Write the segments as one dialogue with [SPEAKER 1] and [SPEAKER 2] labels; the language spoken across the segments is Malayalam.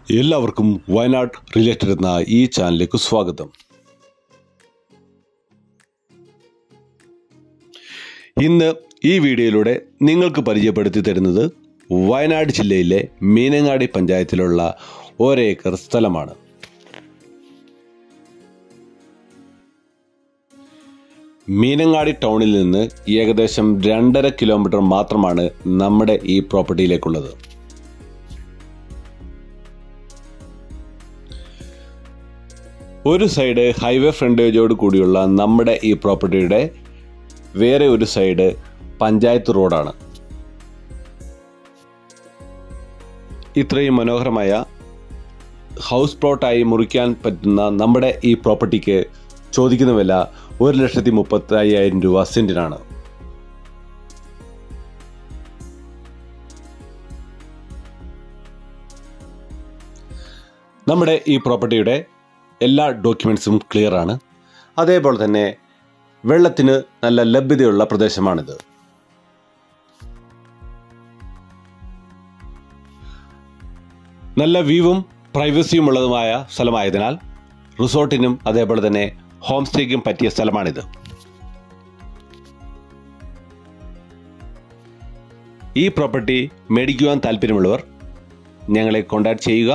[SPEAKER 1] എല്ലാവർക്കും വയനാട് റിലേറ്റഡ് എന്ന ഈ ചാനലിലേക്ക് സ്വാഗതം ഇന്ന് ഈ വീഡിയോയിലൂടെ നിങ്ങൾക്ക് പരിചയപ്പെടുത്തി തരുന്നത് വയനാട് ജില്ലയിലെ മീനങ്ങാടി പഞ്ചായത്തിലുള്ള ഒരേക്കർ സ്ഥലമാണ് മീനങ്ങാടി ടൗണിൽ നിന്ന് ഏകദേശം രണ്ടര കിലോമീറ്റർ മാത്രമാണ് നമ്മുടെ ഈ പ്രോപ്പർട്ടിയിലേക്കുള്ളത് ഒരു സൈഡ് ഹൈവേ ഫ്രണ്ടേജോട് കൂടിയുള്ള നമ്മുടെ ഈ പ്രോപ്പർട്ടിയുടെ വേറെ ഒരു സൈഡ് പഞ്ചായത്ത് റോഡാണ് ഇത്രയും മനോഹരമായ ഹൗസ് പ്ലോട്ടായി മുറിക്കാൻ പറ്റുന്ന നമ്മുടെ ഈ പ്രോപ്പർട്ടിക്ക് ചോദിക്കുന്ന വില ഒരു ലക്ഷത്തി മുപ്പത്തി അയ്യായിരം രൂപ സെന്റിനാണ് നമ്മുടെ ഈ പ്രോപ്പർട്ടിയുടെ എല്ലാ ഡോക്യുമെൻസും ക്ലിയർ ആണ് അതേപോലെ തന്നെ വെള്ളത്തിന് നല്ല ലഭ്യതയുള്ള പ്രദേശമാണിത് നല്ല വ്യൂവും പ്രൈവസിയും ഉള്ളതുമായ സ്ഥലമായതിനാൽ റിസോർട്ടിനും അതേപോലെ തന്നെ ഹോം സ്റ്റേക്കും പറ്റിയ സ്ഥലമാണിത് ഈ പ്രോപ്പർട്ടി മേടിക്കുവാൻ താല്പര്യമുള്ളവർ ഞങ്ങളെ കോൺടാക്ട് ചെയ്യുക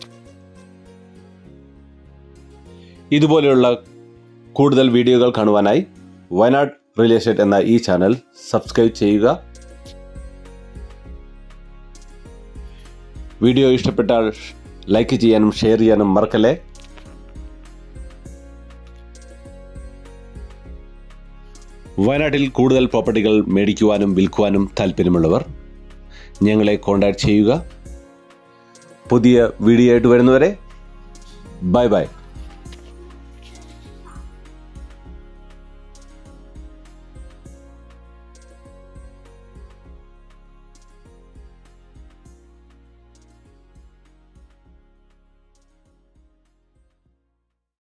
[SPEAKER 1] ഇതുപോലെയുള്ള കൂടുതൽ വീഡിയോകൾ കാണുവാനായി വയനാട് റിയൽ എസ്റ്റേറ്റ് എന്ന ഈ ചാനൽ സബ്സ്ക്രൈബ് ചെയ്യുക വീഡിയോ ഇഷ്ടപ്പെട്ടാൽ ലൈക്ക് ചെയ്യാനും ഷെയർ ചെയ്യാനും മറക്കല്ലേ വയനാട്ടിൽ കൂടുതൽ പ്രോപ്പർട്ടികൾ മേടിക്കുവാനും വിൽക്കുവാനും താല്പര്യമുള്ളവർ ഞങ്ങളെ കോൺടാക്ട് ചെയ്യുക പുതിയ വീഡിയോ ആയിട്ട് വരുന്നവരെ ബൈ ബൈ